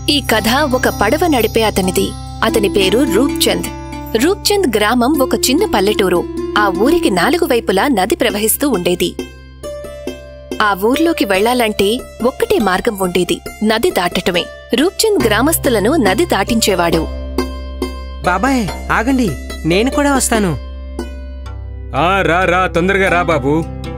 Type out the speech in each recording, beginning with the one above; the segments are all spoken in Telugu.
ఈ కథ ఒక పడవ నడిపే అతనిది అతని పేరు రూప్చంద్ రూప్చంద్ గ్రామం ఒక చిన్న పల్లెటూరు ఆ ఊరికి నాలుగు వైపులా నది ప్రవహిస్తూ ఉండేది ఆ ఊర్లోకి వెళ్లాలంటే ఒక్కటే మార్గం ఉండేది నది దాటటమే రూప్చంద్ గ్రామస్తులను నది దాటించేవాడు బాబాయ్ ఆగండి నేను కూడా వస్తాను ఆ రా రా తొందరగా రా బాబు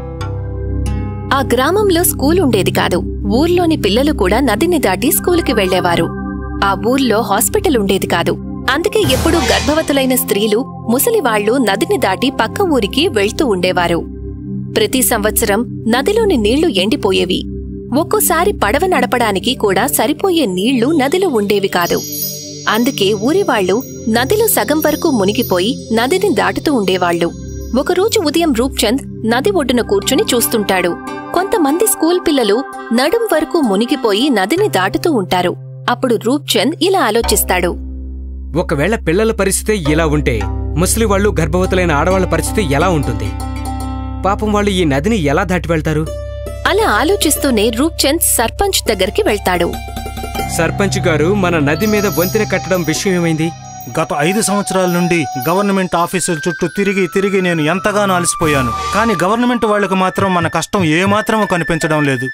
ఆ గ్రామంలో స్కూల్ ఉండేది కాదు ఊర్లోని పిల్లలు కూడా నదిని దాటి స్కూలుకి వెళ్లేవారు ఆ ఊర్లో హాస్పిటల్ ఉండేది కాదు అందుకే ఎప్పుడూ గర్భవతులైన స్త్రీలు ముసలివాళ్లు నదిని దాటి పక్క ఊరికి వెళ్తూ ఉండేవారు ప్రతి సంవత్సరం నదిలోని నీళ్లు ఎండిపోయేవి ఒక్కోసారి పడవ నడపడానికి కూడా సరిపోయే నీళ్లు నదిలో ఉండేవి కాదు అందుకే ఊరివాళ్లు నదిలో సగం వరకు మునిగిపోయి నదిని దాటుతూ ఉండేవాళ్లు ఒకరోజు ఉదయం రూప్చంద్ నది ఒడ్డున కూర్చుని చూస్తుంటాడు కొంతమంది స్కూల్ పిల్లలు నడుం వరకు మునిగిపోయి నదిని దాటుతూ ఉంటారు అప్పుడు రూప్చంద్ ఇలా ఆలోచిస్తాడు ఒకవేళ పిల్లల పరిస్థితి ఇలా ఉంటే ముసలి వాళ్ళు గర్భవతులైన ఆడవాళ్ల పరిస్థితి ఎలా ఉంటుంది పాపం వాళ్ళు ఈ నదిని ఎలా దాటి వెళ్తారు అలా ఆలోచిస్తూనే రూప్చంద్ సర్పంచ్ దగ్గరికి వెళ్తాడు సర్పంచ్ గారు మన నది మీద వంతెన కట్టడం విషయం ఏమైంది గత ఐదు సంవత్సరాల నుండి గవర్నమెంట్ ఆఫీసుల చుట్టూ తిరిగి తిరిగి నేను ఎంతగానో అలసిపోయాను కానీ గవర్నమెంట్ వాళ్లకు మాత్రం మన కష్టం ఏమాత్రం కనిపించడం లేదు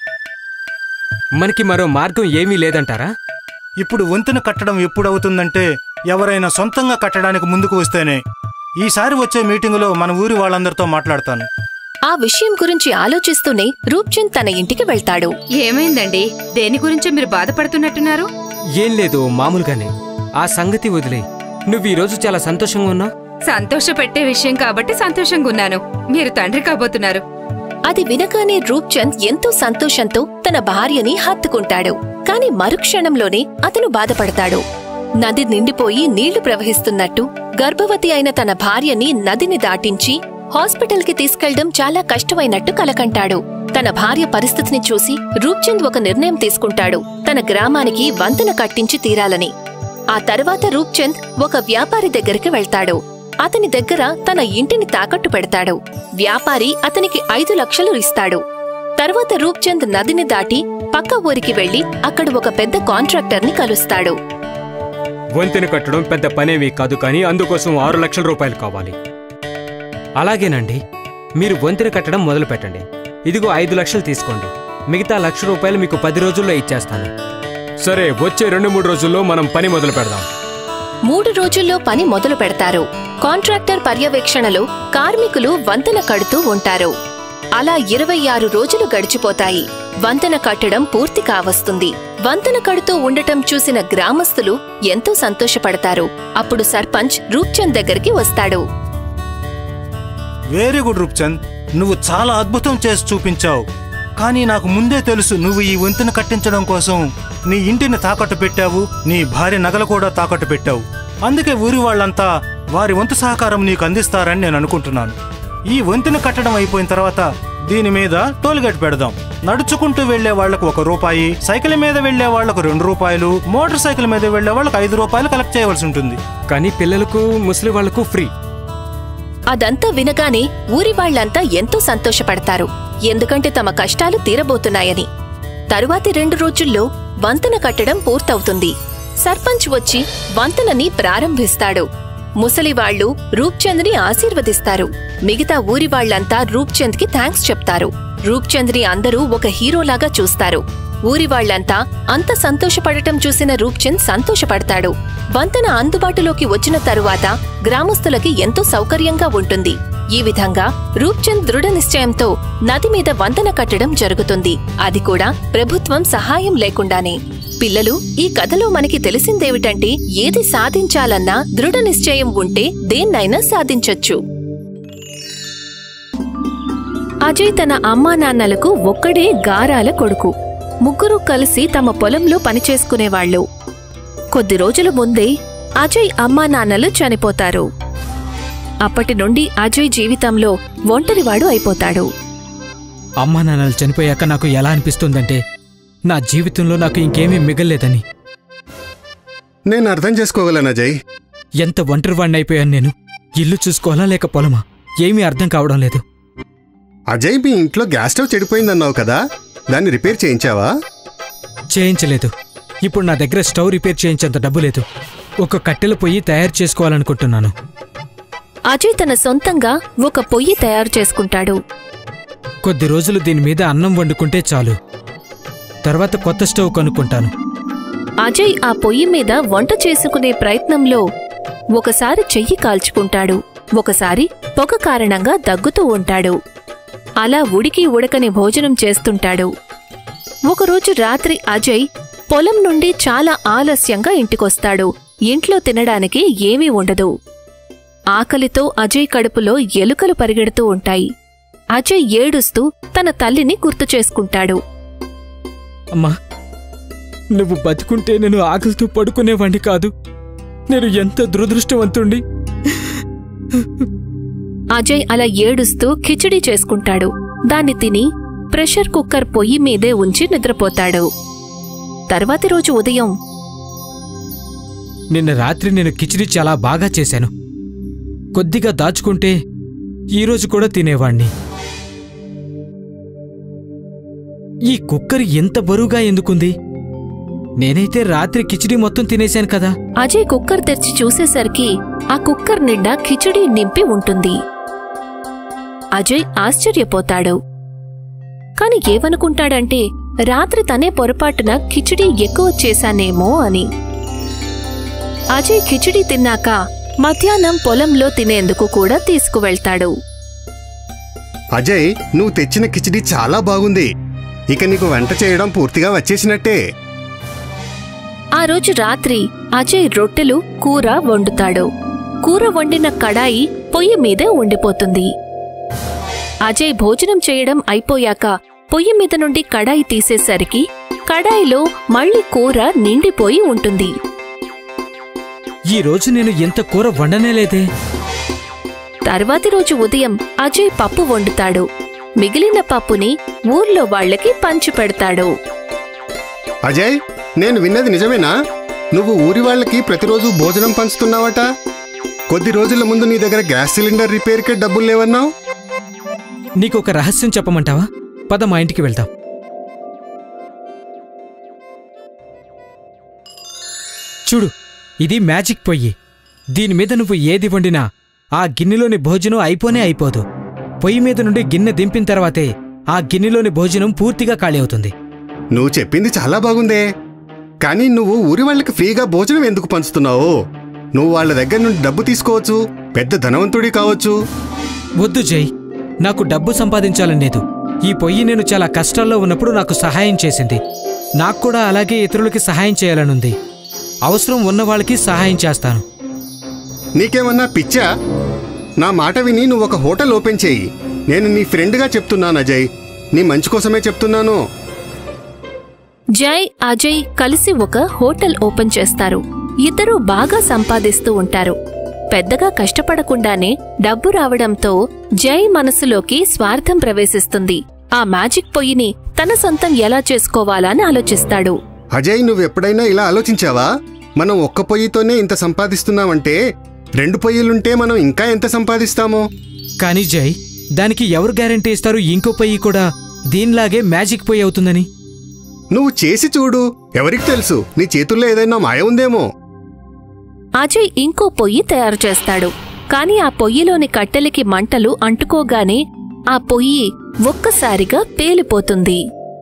మనకి మరో మార్గం ఏమీ లేదంటారా ఇప్పుడు వంతెన కట్టడం ఎప్పుడవుతుందంటే ఎవరైనా సొంతంగా కట్టడానికి ముందుకు వస్తేనే ఈసారి వచ్చే మీటింగులో మన ఊరి వాళ్ళందరితో మాట్లాడతాను ఆ విషయం గురించి ఆలోచిస్తూనే రూప్చంద్ తన ఇంటికి వెళ్తాడు ఏమైందండి దేని గురించి మీరు బాధపడుతున్నట్టున్నారు ఏం లేదు మామూలుగానే ఆ సంగతి వదిలే నువ్వు ఈరోజు చాలా సంతోషంగా ఉన్నావు సంతోషపెట్టే విషయం కాబట్టి సంతోషంగా ఉన్నాను మీరు తండ్రి కాబోతున్నారు అది వినగానే రూప్చంద్ ఎంతో సంతోషంతో తన భార్యని హత్తుకుంటాడు కాని మరుక్షణంలోనే అతను బాధపడతాడు నది నిండిపోయి నీళ్లు ప్రవహిస్తున్నట్టు గర్భవతి అయిన తన భార్యని నదిని దాటించి హాస్పిటల్కి తీసుకెళ్లడం చాలా కష్టమైనట్టు కలకంటాడు తన భార్య పరిస్థితిని చూసి రూప్చంద్ ఒక నిర్ణయం తీసుకుంటాడు తన గ్రామానికి వంతెన కట్టించి తీరాలని ఆ తర్వాత రూప్చంద్ ఒక వ్యాపారి దగ్గరికి వెళ్తాడు అతని దగ్గర తన ఇంటిని తాకట్టు పెడతాడు వ్యాపారి అతనికి ఐదు లక్షలు ఇస్తాడు తర్వాత రూప్చంద్ నదిని దాటి పక్క ఊరికి వెళ్లి అక్కడ ఒక పెద్ద కాంట్రాక్టర్ని కలుస్తాడు వంతెన కట్టడం పెద్ద పనేమీ కాదు కానీ అందుకోసం ఆరు లక్షల రూపాయలు కావాలి అలాగేనండి మీరు వంతెన కట్టడం మొదలు పెట్టండి ఇదిగో ఐదు లక్షలు తీసుకోండి మిగతా లక్ష రూపాయలు మీకు పది రోజుల్లో ఇచ్చేస్తాను సరే వచ్చే రెండు మూడు రోజుల్లో మనం పని మొదలు పెడదాం మూడు రోజుల్లో పని మొదలు పెడతారు కాంట్రాక్టర్ పర్యవేక్షణలో కార్మికులు వంతెన కడుతూ ఉంటారు అలా ఇరవై ఆరు రోజులు గడిచిపోతాయి వంతెన కట్టడం పూర్తి కావస్తుంది వంతెన కడుతూ ఉండటం చూసిన గ్రామస్తులు ఎంతో సంతోషపడతారు అప్పుడు సర్పంచ్ రూప్చంద్ దగ్గరికి వస్తాడు వెరీ గుడ్ రూప్చంద్ నువ్వు చాలా అద్భుతం చేసి చూపించావు కానీ నాకు ముందే తెలుసు నువ్వు ఈ వంతెన కట్టించడం కోసం నీ ఇంటిని తాకట్టు పెట్టావు నీ భార్య నగలు కూడా తాకట్టు పెట్టావు అందుకే ఊరి వాళ్ళంతా వారి వంతు సహకారం నీకు అందిస్తారని నేను అనుకుంటున్నాను ఈ వంతెన కట్టడం అయిపోయిన తర్వాత దీని మీద టోల్గేట్ పెడదాం నడుచుకుంటూ వెళ్లే వాళ్లకు ఒక రూపాయి సైకిల్ మీద వెళ్లే వాళ్లకు రెండు రూపాయలు మోటార్ సైకిల్ మీద వెళ్లే వాళ్ళకు ఐదు రూపాయలు కలెక్ట్ చేయవలసి ఉంటుంది కానీ పిల్లలకు ముసలి వాళ్లకు ఫ్రీ అదంతా వినగానే ఊరి వాళ్ళంతా ఎంతో సంతోషపడతారు ఎందుకంటే తమ కష్టాలు తీరబోతున్నాయని తరువాతి రెండు రోజుల్లో వంతెన కట్టడం పూర్తవుతుంది సర్పంచ్ వచ్చి వంతెనని ప్రారంభిస్తాడు ముసలివాళ్లు రూప్చంద్ని ఆశీర్వదిస్తారు మిగతా ఊరి వాళ్ళంతా రూప్చంద్కి థ్యాంక్స్ చెప్తారు రూప్చంద్ని అందరూ ఒక హీరోలాగా చూస్తారు ఊరి వాళ్ళంతా అంత సంతోషపడటం చూసిన రూప్చంద్ సంతోషపడతాడు వంతెన అందుబాటులోకి వచ్చిన తరువాత గ్రామస్తులకి ఎంతో సౌకర్యంగా ఉంటుంది ఈ విధంగా రూప్చంద్ దృఢ నిశ్చయంతో నది మీద వంతెన కట్టడం జరుగుతుంది అది కూడా ప్రభుత్వం సహాయం లేకుండానే పిల్లలు ఈ కథలో మనకి తెలిసిందేమిటంటే ఏది సాధించాలన్నా దృఢ నిశ్చయం ఉంటే దేన్నైనా సాధించొచ్చు అజయ్ తన అమ్మా నాన్నలకు ఒక్కడే గారాల కొడుకు ముగ్గురు కలిసి తమ పొలంలో పనిచేసుకునేవాళ్లు కొద్ది రోజుల ముందే అజయ్ అమ్మా నాన్నలు చనిపోతారు అప్పటి నుండి అజయ్ జీవితంలో ఒంటరివాడు అయిపోతాడు అమ్మా నాన్నలు చనిపోయాక నాకు ఎలా అనిపిస్తుందంటే నా జీవితంలో నాకు ఇంకేమీ మిగల్లేదని నేను అర్థం చేసుకోగలను అజయ్ ఎంత ఒంటరివాడిని అయిపోయాను నేను ఇల్లు చూసుకోవాలా లేక పొలమా ఏమీ అర్థం కావడం లేదు అజయ్ మీ ఇంట్లో గ్యాస్ స్టవ్ చెడిపోయిందన్నావు కదా దాన్ని రిపేర్ చేయించావా చేయించలేదు ఇప్పుడు నా దగ్గర స్టవ్ రిపేర్ చేయించేంత డబ్బు లేదు ఒక కట్టెల పొయ్యి తయారు చేసుకోవాలనుకుంటున్నాను అజయ్ తన సొంతంగా ఒక పొయ్యి తయారు చేసుకుంటాడు కొద్ది రోజులు దీని మీద అన్నం వండుకుంటే చాలు తర్వాత కొత్త స్టవ్ కొనుక్కుంటాను అజయ్ ఆ పొయ్యి మీద వంట చేసుకునే ప్రయత్నంలో ఒకసారి చెయ్యి కాల్చుకుంటాడు ఒకసారి పొగ కారణంగా దగ్గుతూ ఉంటాడు అలా ఉడికి ఉడకని భోజనం చేస్తుంటాడు ఒకరోజు రాత్రి అజయ్ పొలం నుండి చాలా ఆలస్యంగా ఇంటికొస్తాడు ఇంట్లో తినడానికి ఏమీ ఉండదు ఆకలితో అజయ్ కడుపులో ఎలుకలు పరిగెడుతూ ఉంటాయి అజయ్ ఏడుస్తూ తన తల్లిని గుర్తు చేసుకుంటాడు అమ్మా నువ్వు బతికుంటే నేను ఆకలితో పడుకునేవాణ్ణి కాదు నేను ఎంత దురదృష్టవంతుణ్ణి అజయ్ అలా ఏడుస్తూ కిచిడీ చేసుకుంటాడు దాన్ని తిని ప్రెషర్ కుక్కర్ పొయ్యి మీదే ఉంచి నిద్రపోతాడు తర్వాతి రోజు ఉదయం నిన్న రాత్రి నేను కిచిడి చాలా బాగా చేశాను కొద్దిగా దాచుకుంటే ఈరోజు కూడా తినేవాణ్ణి ఈ కుక్కర్ ఎంత బరువుగా ఎందుకుంది నేనైతే రాత్రి కిచిడి మొత్తం తినేశాను కదా అజయ్ కుక్కర్ తెరిచి చూసేసరికి ఆ కుక్కర్ నిండా కిచిడీ నింపి ఉంటుంది అజయ్ ఆశ్చర్యపోతాడు కాని ఏమనుకుంటాడంటే రాత్రి తనే పొరపాటున కిచిడీ ఎక్కువ చేశానేమో అని అజయ్ కిచిడీ తిన్నాక మధ్యాహ్నం పొలంలో తినేందుకు కూడా తీసుకువెళ్తాడు అజయ్ నువ్వు తెచ్చిన కిచిడి చాలా బాగుంది ఇక నీకు వంట చేయడం పూర్తిగా వచ్చేసినట్టే ఆ రోజు రాత్రి అజయ్ రొట్టెలు కూర వండుతాడు కూర వండిన కడాయి పొయ్యి మీదే ఉండిపోతుంది అజయ్ భోజనం చేయడం అయిపోయాక పొయ్యి మీద నుండి కడాయి తీసేసరికి కడాయిలో మళ్ళీ కూర నిండిపోయి ఉంటుంది ఈ రోజు నేను ఎంత కూర వండనేలేదే తర్వాతి రోజు ఉదయం అజయ్ పప్పు వండుతాడు మిగిలిన పప్పుని ఊర్లో వాళ్ళకి పంచి పెడతాడు అజయ్ నేను విన్నది నిజమేనా నువ్వు ఊరి వాళ్ళకి ప్రతిరోజు భోజనం పంచుతున్నావట కొద్ది రోజుల ముందు నీ దగ్గర గ్యాస్ సిలిండర్ రిపేర్కే డబ్బులు లేవన్నావు నీకు ఒక రహస్యం చెప్పమంటావా పద మా ఇంటికి వెళ్దాం చూడు ఇది మ్యాజిక్ పొయ్యి దీని మీద నువ్వు ఏది వండినా ఆ గిన్నెలోని భోజనం అయిపోనే అయిపోదు పొయ్యి మీద నుండి గిన్నె దింపిన తర్వాతే ఆ గిన్నెలోని భోజనం పూర్తిగా ఖాళీ అవుతుంది నువ్వు చెప్పింది చాలా బాగుందే కానీ నువ్వు ఊరి వాళ్ళకి ఫ్రీగా భోజనం ఎందుకు పంచుతున్నావు నువ్వు వాళ్ళ దగ్గర నుండి డబ్బు తీసుకోవచ్చు పెద్ద ధనవంతుడి కావచ్చు వద్దు జై నాకు డబ్బు సంపాదించాలని లేదు ఈ పొయ్యి నేను చాలా కష్టాల్లో ఉన్నప్పుడు నాకు సహాయం చేసింది నాకు కూడా అలాగే ఇతరులకి సహాయం చేయాలనుంది అవసరం ఉన్న వాళ్ళకి సహాయం చేస్తాను నీకేమన్నా పిచ్చా నా మాట విని నువ్వు ఒక హోటల్ ఓపెన్ చేయి నేను నీ ఫ్రెండ్గా చెప్తున్నాను అజయ్ నీ మంచి కోసమే చెప్తున్నాను జై అజయ్ కలిసి ఒక హోటల్ ఓపెన్ చేస్తారు ఇద్దరూ బాగా సంపాదిస్తూ ఉంటారు పెద్దగా కష్టపడకుండానే డబ్బు రావడంతో జై మనసులోకి స్వార్థం ప్రవేశిస్తుంది ఆ మ్యాజిక్ పొయ్యిని తన సొంతం ఎలా చేసుకోవాలా అని ఆలోచిస్తాడు అజయ్ నువ్వు ఎప్పుడైనా ఇలా ఆలోచించావా మనం ఒక్క పొయ్యితోనే ఇంత సంపాదిస్తున్నామంటే రెండు పొయ్యిలుంటే మనం ఇంకా ఎంత సంపాదిస్తామో కానీ జై దానికి ఎవరు గ్యారంటీ ఇస్తారు ఇంకో పొయ్యి కూడా దీనిలాగే మ్యాజిక్ పొయ్యి అవుతుందని నువ్వు చేసి చూడు ఎవరికి తెలుసు నీ చేతుల్లో ఏదైనా మాయ ఉందేమో అజయ్ ఇంకో పొయ్యి తయారు చేస్తాడు కాని ఆ పొయ్యిలోని కట్టెలకి మంటలు అంటుకోగానే ఆ పొయ్యి ఒక్కసారిగా పేలిపోతుంది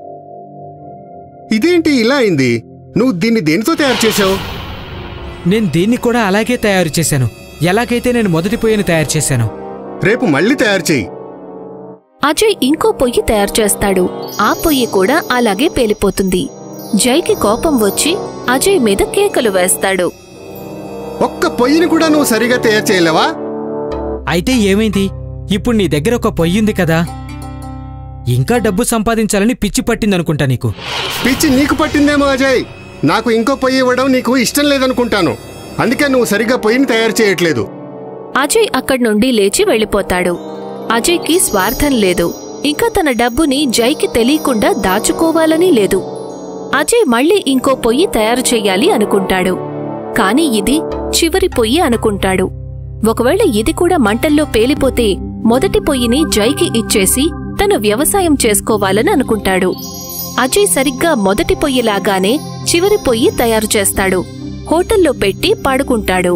ఇదేంటి ఇలా అయింది నువ్వు దీన్ని దేనితో తయారు చేశావు నేను దీన్ని కూడా అలాగే తయారు చేశాను ఎలాగైతే నేను మొదటి పొయ్యిని తయారు చేశాను రేపు మళ్ళీ తయారు చెయ్యి అజయ్ ఇంకో పొయ్యి తయారు చేస్తాడు ఆ పొయ్యి కూడా అలాగే పేలిపోతుంది జైకి కోపం వచ్చి అజయ్ మీద కేకలు వేస్తాడు ఒక్క పొయ్యిని కూడా నువ్వు సరిగా తయారు చేయలేవా అయితే ఏమైంది ఇప్పుడు నీ దగ్గర ఒక పొయ్యి ఉంది కదా ఇంకా డబ్బు సంపాదించాలని పిచ్చి పట్టిందనుకుంటా నీకు పిచ్చి నీకు పట్టిందేమో అజయ్ నాకు ఇంకో పొయ్యి ఇవ్వడం నీకు ఇష్టం లేదనుకుంటాను అందుకే నువ్వు సరిగా పొయ్యిని తయారు చేయట్లేదు అజయ్ అక్కడి నుండి లేచి వెళ్ళిపోతాడు అజయ్కి స్వార్థం లేదు ఇంకా తన డబ్బుని జైకి తెలియకుండా దాచుకోవాలని లేదు అజయ్ మళ్ళీ ఇంకో పొయ్యి తయారు చెయ్యాలి అనుకుంటాడు కాని ఇది చివరి పొయ్యి అనుకుంటాడు ఒకవేళ ఇది కూడా మంటల్లో పేలిపోతే మొదటి పొయ్యిని జైకి ఇచ్చేసి తను వ్యవసాయం చేసుకోవాలని అనుకుంటాడు అజయ్ సరిగ్గా మొదటి పొయ్యిలాగానే చివరి పొయ్యి తయారు చేస్తాడు హోటల్లో పెట్టి పడుకుంటాడు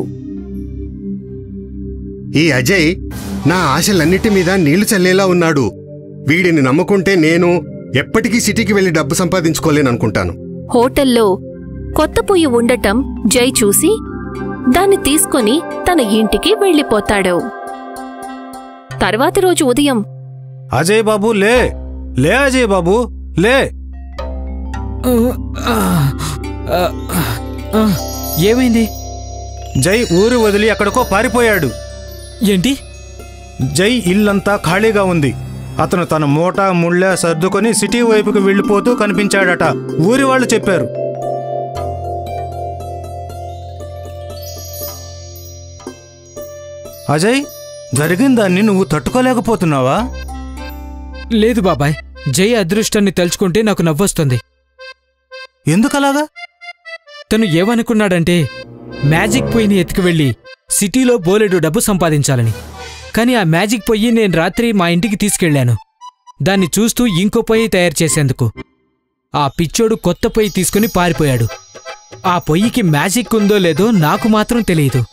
ఈ అజయ్ నా ఆశలన్నిటి మీద నీళ్లు చల్లేలా ఉన్నాడు వీడిని నమ్ముకుంటే నేను ఎప్పటికీ సిటీకి వెళ్లి డబ్బు సంపాదించుకోలేననుకుంటాను హోటల్లో కొత్త పొయ్యి ఉండటం జై చూసి దాన్ని తీసుకొని తన ఇంటికి వెళ్ళిపోతాడు తర్వాతి రోజు ఉదయం అజయ్ బాబు లే లే అజయ్ బాబు లే ఆ, ఆ, ఆ, ఏమైంది జై ఊరు వదిలి ఎక్కడికో పారిపోయాడు ఏంటి జై ఇల్లంతా ఖాళీగా ఉంది అతను తన మూట ముళ్ళ సర్దుకొని సిటీ వైపుకు వెళ్ళిపోతూ కనిపించాడట ఊరి వాళ్ళు చెప్పారు అజయ్ జరిగిందాన్ని నువ్వు తట్టుకోలేకపోతున్నావా లేదు బాబాయ్ జై అదృష్టాన్ని తలుచుకుంటే నాకు నవ్వొస్తుంది ఎందుకలాగా తను ఏమనుకున్నాడంటే మ్యాజిక్ పొయ్యిని ఎత్తుకువెళ్ళి సిటీలో బోలెడు డబ్బు సంపాదించాలని కానీ ఆ మ్యాజిక్ పొయ్యి నేను రాత్రి మా ఇంటికి తీసుకెళ్ళాను దాన్ని చూస్తూ ఇంకో పొయ్యి తయారు చేసేందుకు ఆ పిచ్చోడు కొత్త పొయ్యి తీసుకుని పారిపోయాడు ఆ పొయ్యికి మ్యాజిక్ ఉందో లేదో నాకు మాత్రం తెలియదు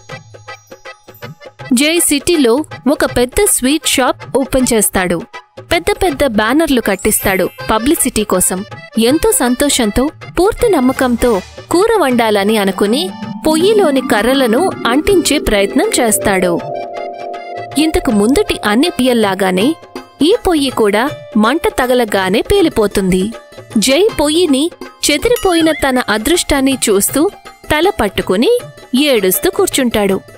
జై సిటీలో ఒక పెద్ద స్వీట్ షాప్ ఓపెన్ చేస్తాడు పెద్ద పెద్ద బ్యానర్లు కట్టిస్తాడు పబ్లిసిటీ కోసం ఎంతో సంతోషంతో పూర్తి నమ్మకంతో కూర వండాలని అనుకుని పొయ్యిలోని కర్రలను అంటించే ప్రయత్నం చేస్తాడు ఇంతకు ముందుటి అన్ని పియల్లాగానే ఈ పొయ్యి కూడా మంట తగలగానే పేలిపోతుంది జై పొయ్యిని చెదిరిపోయిన తన అదృష్టాన్ని చూస్తూ తల పట్టుకుని ఏడుస్తూ కూర్చుంటాడు